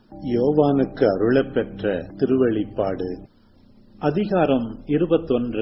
யோவானுக்கு அருளப்பெற்ற திருவெளிப்பாடு அதிகாரம் இருபத்தொன்று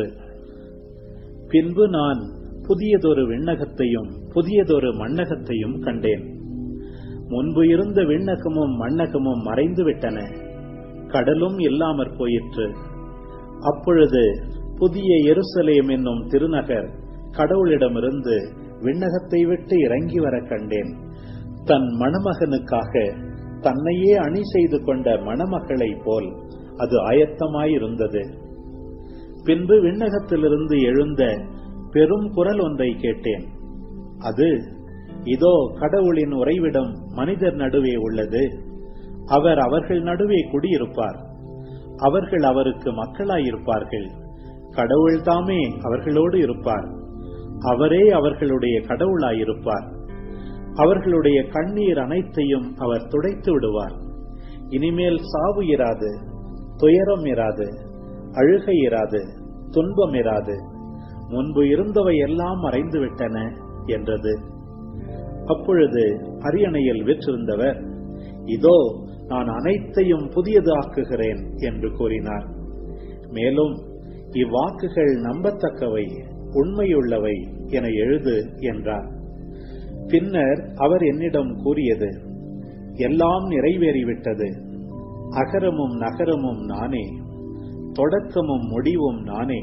பின்பு நான் புதியதொரு விண்ணகத்தையும் புதியதொரு மண்ணகத்தையும் கண்டேன் முன்பு இருந்த விண்ணகமும் மண்ணகமும் மறைந்துவிட்டன கடலும் இல்லாமற் போயிற்று அப்பொழுது புதிய எருசலேம் என்னும் திருநகர் கடவுளிடமிருந்து விண்ணகத்தை விட்டு இறங்கி வர கண்டேன் தன் மணமகனுக்காக தன்னையே அணி செய்து கொண்ட மணமகளைப் போல் அது ஆயத்தமாயிருந்தது பின்பு விண்ணகத்திலிருந்து எழுந்த பெரும் குரல் ஒன்றை கேட்டேன் அது இதோ கடவுளின் உறைவிடம் மனிதர் நடுவே உள்ளது அவர் அவர்கள் நடுவே குடியிருப்பார் அவர்கள் அவருக்கு மக்களாயிருப்பார்கள் கடவுள் தாமே அவர்களோடு இருப்பார் அவரே அவர்களுடைய கடவுளாயிருப்பார் அவர்களுடைய கண்ணீர் அனைத்தையும் அவர் துடைத்து விடுவார் இனிமேல் சாவு இராது துயரம் இராது அழுகை இராது துன்பம் இராது முன்பு இருந்தவை எல்லாம் மறைந்துவிட்டன என்றது அப்பொழுது அரியணையில் விற்றிருந்தவர் இதோ நான் அனைத்தையும் புதியது ஆக்குகிறேன் என்று கூறினார் மேலும் இவ்வாக்குகள் நம்பத்தக்கவை உண்மையுள்ளவை என எழுது என்றார் பின்னர் அவர் என்னிடம் கூறியது எல்லாம் நிறைவேறிவிட்டது அகரமும் நகரமும் நானே தொடக்கமும் முடிவும் நானே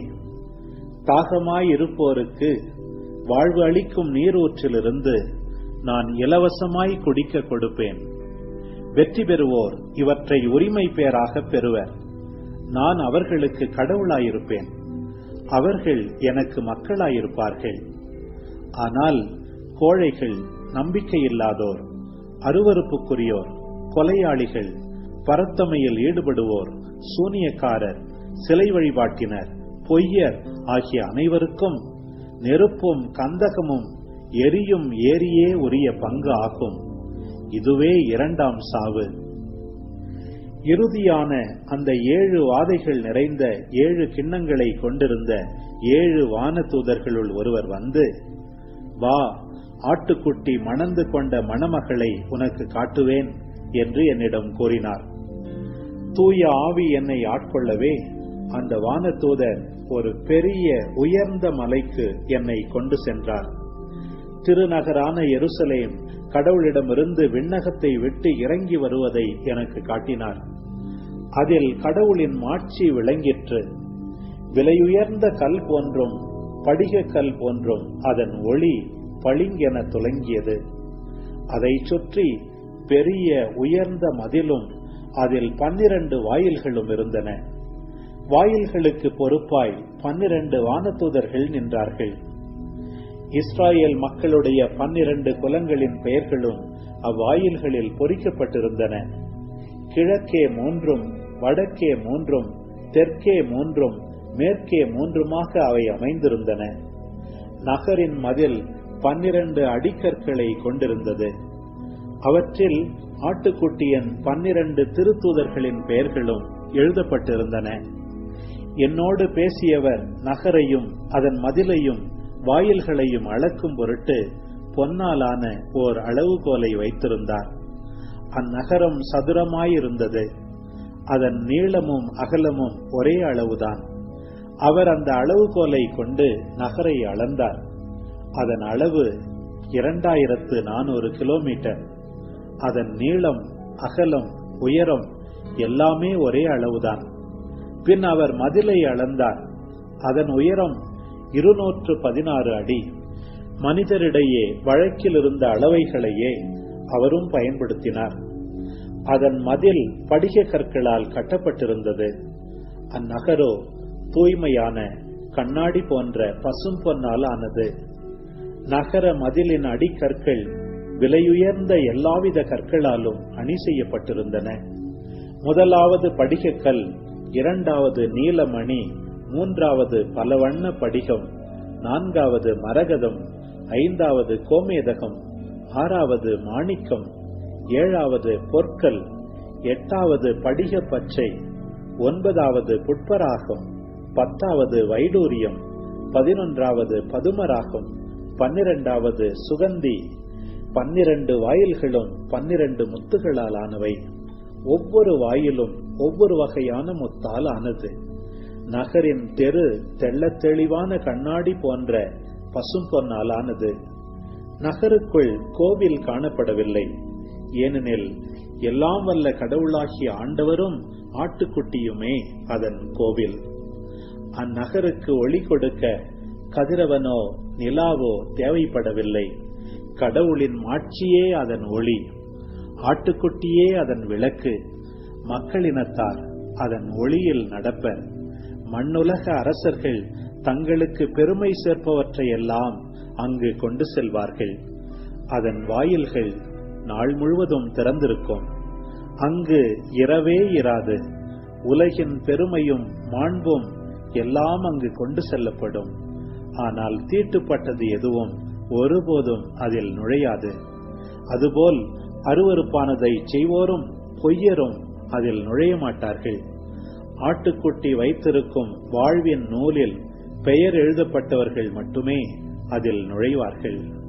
தாகமாயிருப்போருக்கு வாழ்வு அளிக்கும் நீரூற்றிலிருந்து நான் இலவசமாய் குடிக்க கொடுப்பேன் வெற்றி பெறுவோர் இவற்றை உரிமை பேராக பெறுவர் நான் அவர்களுக்கு கடவுளாயிருப்பேன் அவர்கள் எனக்கு மக்களாயிருப்பார்கள் ஆனால் கோழைகள் நம்பிக்கையில்லாதோர் அருவறுப்புக்குரியோர் கொலையாளிகள் பரத்தமையில் ஈடுபடுவோர் சூனியக்காரர் சிலை வழிபாட்டினர் பொய்யர் ஆகிய அனைவருக்கும் நெருப்பும் கந்தகமும் எரியும் ஏரியே உரிய பங்கு ஆகும் இதுவே இரண்டாம் சாவு இறுதியான அந்த ஏழு வாதைகள் நிறைந்த ஏழு கிண்ணங்களை கொண்டிருந்த ஏழு வான தூதர்களுள் ஒருவர் வந்து வா ஆட்டுக்குட்டி மணந்து கொண்ட மணமகளை உனக்கு காட்டுவேன் என்று என்னிடம் கூறினார் தூய ஆவி என்னை ஆட்கொள்ளவே அந்த வானதூதர் ஒரு பெரிய உயர்ந்த மலைக்கு என்னை கொண்டு சென்றார் திருநகரான எருசலேம் கடவுளிடமிருந்து விண்ணகத்தை விட்டு இறங்கி வருவதை எனக்கு காட்டினார் அதில் கடவுளின் மாட்சி விளங்கிற்று விலையுயர்ந்த கல் போன்றும் படிக கல் போன்றும் அதன் ஒளி பளிங்கென துலங்கியது அதை சுற்றி பெரிய உயர்ந்த மதிலும் அதில் பன்னிரண்டு வாயில்களும் இருந்தன வாயில்களுக்கு பொறுப்பாய் பன்னிரண்டு வானதூதர்கள் நின்றார்கள் இஸ்ராயேல் மக்களுடைய பன்னிரண்டு குலங்களின் பெயர்களும் அவ்வாயில்களில் பொறிக்கப்பட்டிருந்தன கிழக்கே மூன்றும் வடக்கே மூன்றும் தெற்கே மூன்றும் மேற்கே மூன்றுமாக அவை அமைந்திருந்தன நகரின் மதில் பன்னிரண்டு அடிக்கற்களை கொண்டிருந்தது அவற்றில் ஆட்டுக்குட்டியன் பன்னிரண்டு திருத்தூதர்களின் பெயர்களும் எழுதப்பட்டிருந்தன என்னோடு பேசியவர் நகரையும் அதன் மதிலையும் வாயில்களையும் அளக்கும் பொருட்டு பொன்னாலான ஓர் அளவுகோலை வைத்திருந்தார் அந்நகரம் சதுரமாயிருந்தது அதன் நீளமும் அகலமும் ஒரே அளவுதான் அவர் அந்த அளவுகோலை கொண்டு நகரை அளந்தார் அதன் அளவு இரண்டாயிரத்து நானூறு கிலோமீட்டர் அதன் நீளம் அகலம் உயரம் எல்லாமே ஒரே அளவுதான் பின் அவர் மதிலை அளந்தார் அதன் உயரம் இருநூற்று பதினாறு அடி மனிதரிடையே வழக்கில் இருந்த அளவைகளையே அவரும் பயன்படுத்தினார் அதன் மதில் படிக கற்களால் கட்டப்பட்டிருந்தது அந்நகரோ தூய்மையான கண்ணாடி போன்ற பசும் பொன்னால் ஆனது நகர மதிலின் அடிக்கற்கள் விலையுயர்ந்த எல்லாவித கற்களாலும் அணி செய்யப்பட்டிருந்தன முதலாவது படிகக்கல் இரண்டாவது நீலமணி மூன்றாவது பலவண்ண படிகம் நான்காவது மரகதம் ஐந்தாவது கோமேதகம் ஆறாவது மாணிக்கம் ஏழாவது பொற்கள் எட்டாவது படிக பச்சை ஒன்பதாவது புட்பராகம் பத்தாவது வைடூரியம் பதினொன்றாவது பதுமராகம் பன்னிரண்டாவது சுகந்தி பன்னிரண்டு வாயில்களும் பன்னிரண்டு முத்துகளால் ஆனவை ஒவ்வொரு வாயிலும் ஒவ்வொரு வகையான முத்தால் ஆனது நகரின் தெரு தெள்ளத் தெளிவான கண்ணாடி போன்ற பசும் பொன்னால் ஆனது நகருக்குள் கோவில் காணப்படவில்லை ஏனெனில் எல்லாம் வல்ல கடவுளாகிய ஆண்டவரும் ஆட்டுக்குட்டியுமே அதன் கோவில் அந்நகருக்கு ஒளி கொடுக்க கதிரவனோ நிலாவோ தேவைப்படவில்லை கடவுளின் மாட்சியே அதன் ஒளி ஆட்டுக்குட்டியே அதன் விளக்கு மக்களினத்தார் அதன் ஒளியில் நடப்பர் மண்ணுலக அரசர்கள் தங்களுக்கு பெருமை சேர்ப்பவற்றையெல்லாம் அங்கு கொண்டு செல்வார்கள் அதன் வாயில்கள் நாள் முழுவதும் திறந்திருக்கும் அங்கு இரவே இராது உலகின் பெருமையும் மாண்பும் எல்லாம் அங்கு கொண்டு செல்லப்படும் ஆனால் தீட்டுப்பட்டது எதுவும் ஒருபோதும் அதில் நுழையாது அதுபோல் அருவருப்பானதை செய்வோரும் பொய்யரும் அதில் நுழைய மாட்டார்கள் ஆட்டுக்குட்டி வைத்திருக்கும் வாழ்வின் நூலில் பெயர் எழுதப்பட்டவர்கள் மட்டுமே அதில் நுழைவார்கள்